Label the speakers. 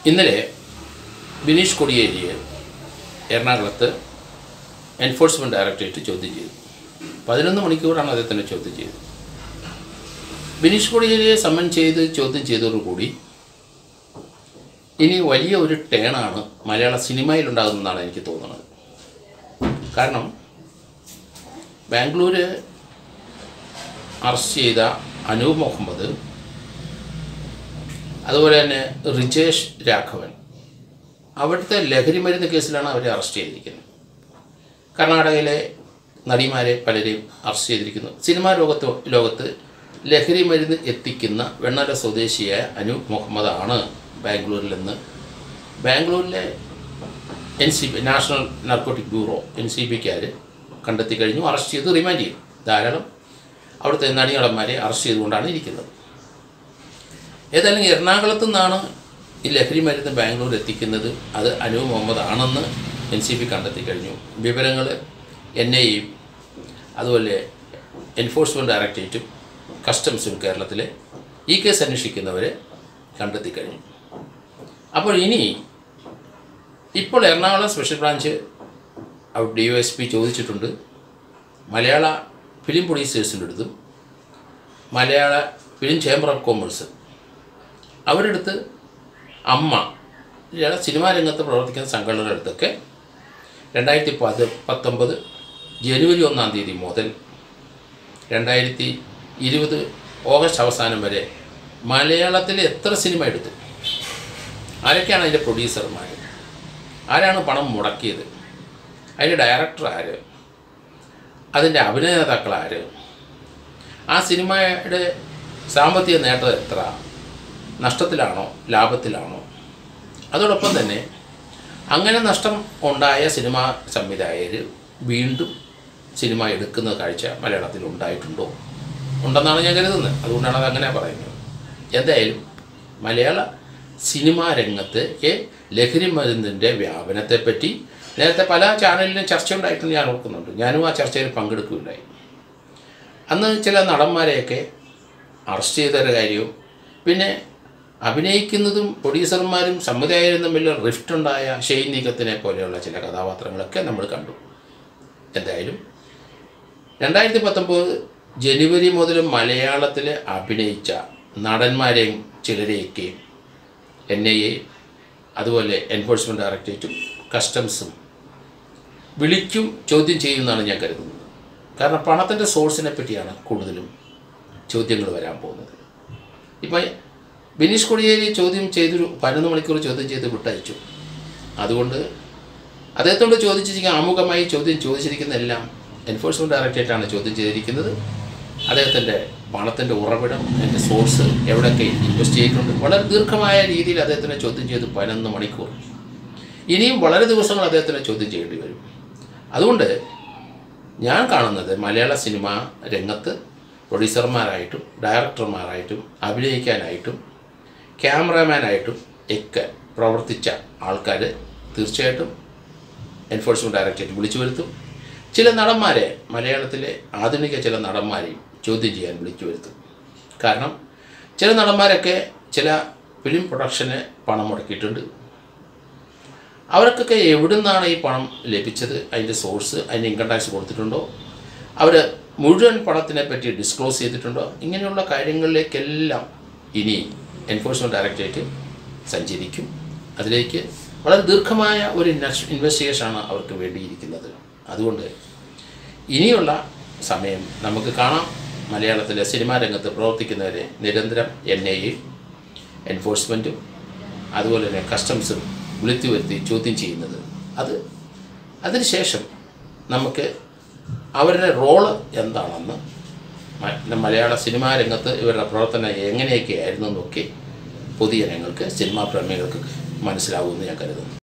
Speaker 1: ഇന്നലെ ബിനീഷ് കൊടിയേരിയെ എറണാകുളത്ത് enforcement directorate ചോദ്യം ചെയ്തു പതിനൊന്ന് മണിക്കൂറാണ് അദ്ദേഹത്തിനെ ചോദ്യം ചെയ്തത് ബിനീഷ് കൊടിയേരിയെ സമ്മൻ ചെയ്ത് ചോദ്യം ചെയ്തതോടുകൂടി ഇനി വലിയ ഒരു ടേണാണ് മലയാള സിനിമയിലുണ്ടാകുന്നതെന്നാണ് എനിക്ക് തോന്നുന്നത് കാരണം ബാംഗ്ലൂര് അറസ്റ്റ് ചെയ്ത അനൂപ് മുഹമ്മദ് അതുപോലെ തന്നെ റിജേഷ് രാഘവൻ അവിടുത്തെ ലഹരി മരുന്ന് കേസിലാണ് അവരെ അറസ്റ്റ് ചെയ്തിരിക്കുന്നത് കർണാടകയിലെ നടിമാരെ പലരെയും അറസ്റ്റ് ചെയ്തിരിക്കുന്നു സിനിമാ ലോകത്ത് ലോകത്ത് ലഹരി മരുന്ന് എത്തിക്കുന്ന വെണ്ണല സ്വദേശിയായ അനൂപ് മുഹമ്മദ് ആണ് ബാംഗ്ലൂരിൽ നിന്ന് ബാംഗ്ലൂരിലെ N C B national narcotic bureau N C ബിക്കാർ കണ്ടെത്തി കഴിഞ്ഞു അറസ്റ്റ് ചെയ്ത് റിമാൻഡ് ചെയ്തു ധാരാളം അവിടുത്തെ നടികളന്മാരെ അറസ്റ്റ് ചെയ്തുകൊണ്ടാണ് ഇരിക്കുന്നത് ഏതായാലും എറണാകുളത്തു നിന്നാണ് ഈ ലഹരി മരുന്ന് ബാംഗ്ലൂർ എത്തിക്കുന്നത് അത് അനൂപ് മുഹമ്മദ് ആണെന്ന് എൻ സി ബി കണ്ടെത്തി കഴിഞ്ഞു വിവരങ്ങൾ എൻ ഐയും അതുപോലെ എൻഫോഴ്സ്മെൻറ്റ് ഡയറക്ടറേറ്റും കസ്റ്റംസും കേരളത്തിലെ ഈ കേസ് അന്വേഷിക്കുന്നവരെ കണ്ടെത്തി കഴിഞ്ഞു അപ്പോൾ ഇനി ഇപ്പോൾ എറണാകുളം സ്പെഷ്യൽ ബ്രാഞ്ച് അവിടെ ഡി ഒ എസ് പി ചോദിച്ചിട്ടുണ്ട് മലയാള ഫിലിം പ്രൊഡ്യൂസേഴ്സിൻ്റെ അടുത്തും മലയാള ഫിലിം ചേംബർ ഓഫ് കോമേഴ്സ് അവരുടെ അടുത്ത് അമ്മ ഇയാളെ സിനിമാ രംഗത്ത് പ്രവർത്തിക്കുന്ന സംഘടനകളുടെ അടുത്തൊക്കെ രണ്ടായിരത്തി പത് പത്തൊമ്പത് ജനുവരി ഒന്നാം തീയതി മുതൽ രണ്ടായിരത്തി ഇരുപത് ഓഗസ്റ്റ് അവസാനം വരെ മലയാളത്തിൽ എത്ര സിനിമ എടുത്തു ആരൊക്കെയാണ് അതിൻ്റെ പ്രൊഡ്യൂസർമാർ ആരാണ് പണം മുടക്കിയത് അതിൻ്റെ ഡയറക്ടർ ആര് അതിൻ്റെ അഭിനേതാക്കൾ ആര് ആ സിനിമയുടെ സാമ്പത്തിക നേട്ടം എത്ര നഷ്ടത്തിലാണോ ലാഭത്തിലാണോ അതോടൊപ്പം തന്നെ അങ്ങനെ നഷ്ടം ഉണ്ടായ സിനിമാ സംവിധായകർ വീണ്ടും സിനിമ എടുക്കുന്ന കാഴ്ച മലയാളത്തിൽ ഉണ്ടായിട്ടുണ്ടോ ഉണ്ടെന്നാണ് ഞാൻ കരുതുന്നത് അതുകൊണ്ടാണ് അത് അങ്ങനെ പറയുന്നത് എന്തായാലും മലയാള സിനിമാ രംഗത്ത് ലഹരി മരുന്നിൻ്റെ വ്യാപനത്തെപ്പറ്റി നേരത്തെ പല ചാനലിലും ചർച്ച ഉണ്ടായിട്ടുണ്ട് ഞാൻ ഓർക്കുന്നുണ്ട് ഞാനും ആ ചർച്ചയിൽ പങ്കെടുക്കുകയുണ്ടായി അന്ന് ചില നടന്മാരെയൊക്കെ അറസ്റ്റ് ചെയ്തൊരു കാര്യവും പിന്നെ അഭിനയിക്കുന്നതും പ്രൊഡ്യൂസർമാരും സംവിധായകരും തമ്മിൽ റിഫ്റ്റ് ഉണ്ടായ ഷെയ്ൻ നിഗത്തിനെ പോലെയുള്ള ചില കഥാപാത്രങ്ങളൊക്കെ നമ്മൾ കണ്ടു എന്തായാലും രണ്ടായിരത്തി പത്തൊമ്പത് ജനുവരി മുതൽ മലയാളത്തിൽ അഭിനയിച്ച നടന്മാരെയും ചിലരെയൊക്കെ എൻ ഐ എ അതുപോലെ എൻഫോഴ്സ്മെൻറ്റ് ഡയറക്ടറേറ്റും കസ്റ്റംസും വിളിക്കും ചോദ്യം ചെയ്യുമെന്നാണ് ഞാൻ കരുതുന്നത് കാരണം പണത്തിൻ്റെ സോഴ്സിനെ പറ്റിയാണ് കൂടുതലും ചോദ്യങ്ങൾ വരാൻ പോകുന്നത് ഇപ്പം ബിനീഷ് കൊടിയേരി ചോദ്യം ചെയ്തൊരു പതിനൊന്ന് മണിക്കൂർ ചോദ്യം ചെയ്ത് വിട്ടയച്ചു അതുകൊണ്ട് അദ്ദേഹത്തോട് ചോദിച്ചിരിക്കുന്ന ആമുഖമായി ചോദ്യം ചോദിച്ചിരിക്കുന്നതെല്ലാം എൻഫോഴ്സ്മെൻറ്റ് ഡയറക്ടറേറ്റാണ് ചോദ്യം ചെയ്തിരിക്കുന്നത് അദ്ദേഹത്തിൻ്റെ പണത്തിൻ്റെ ഉറവിടം അതിൻ്റെ സോഴ്സ് എവിടെയൊക്കെ ഇൻവെസ്റ്റ് ചെയ്തിട്ടുണ്ട് വളരെ ദീർഘമായ രീതിയിൽ അദ്ദേഹത്തിനെ ചോദ്യം ചെയ്ത് പതിനൊന്ന് മണിക്കൂർ ഇനിയും വളരെ ദിവസങ്ങൾ അദ്ദേഹത്തിനെ ചോദ്യം ചെയ്യേണ്ടി വരും അതുകൊണ്ട് ഞാൻ കാണുന്നത് മലയാള സിനിമ രംഗത്ത് പ്രൊഡ്യൂസർമാരായിട്ടും ഡയറക്ടർമാരായിട്ടും അഭിനയിക്കാനായിട്ടും ക്യാമറാമാനായിട്ടും ഒക്കെ പ്രവർത്തിച്ച ആൾക്കാർ തീർച്ചയായിട്ടും എൻഫോഴ്സ്മെൻറ്റ് ഡയറക്ടറേറ്റ് വിളിച്ചു വരുത്തും ചില നടന്മാരെ മലയാളത്തിലെ ആധുനിക ചില നടന്മാരെയും ചോദ്യം ചെയ്യാൻ വിളിച്ചു വരുത്തും കാരണം ചില നടന്മാരൊക്കെ ചില ഫിലിം പ്രൊഡക്ഷന് പണം മുടക്കിയിട്ടുണ്ട് അവർക്കൊക്കെ എവിടെ നിന്നാണ് ഈ പണം ലഭിച്ചത് അതിൻ്റെ സോഴ്സ് അതിൻ്റെ ഇൻകം ടാക്സ് കൊടുത്തിട്ടുണ്ടോ അവർ മുഴുവൻ പണത്തിനെ പറ്റി ഡിസ്ക്ലോസ് ചെയ്തിട്ടുണ്ടോ ഇങ്ങനെയുള്ള കാര്യങ്ങളിലേക്കെല്ലാം ഇനി എൻഫോഴ്സ്മെൻറ്റ് ഡയറക്ടറേറ്റ് സഞ്ചരിക്കും അതിലേക്ക് വളരെ ദീർഘമായ ഒരു ഇൻവെസ്റ്റിഗേഷനാണ് അവർക്ക് വേണ്ടിയിരിക്കുന്നത് അതുകൊണ്ട് ഇനിയുള്ള സമയം നമുക്ക് കാണാം മലയാളത്തിലെ സിനിമാ രംഗത്ത് പ്രവർത്തിക്കുന്നവരെ നിരന്തരം എൻ ഐ എ എൻഫോഴ്സ്മെൻറ്റും അതുപോലെ തന്നെ കസ്റ്റംസും വിളിച്ചു വരുത്തി ചോദ്യം ചെയ്യുന്നത് അത് അതിനുശേഷം നമുക്ക് അവരുടെ റോള് എന്താണെന്ന് മ- മലയാള സിനിമാ രംഗത്ത് ഇവരുടെ പ്രവർത്തനം എങ്ങനെയൊക്കെ ആയിരുന്നു എന്നൊക്കെ പൊതുജനങ്ങൾക്ക് സിനിമാ പ്രേമികൾക്ക് മനസ്സിലാവുമെന്ന് ഞാൻ കരുതുന്നു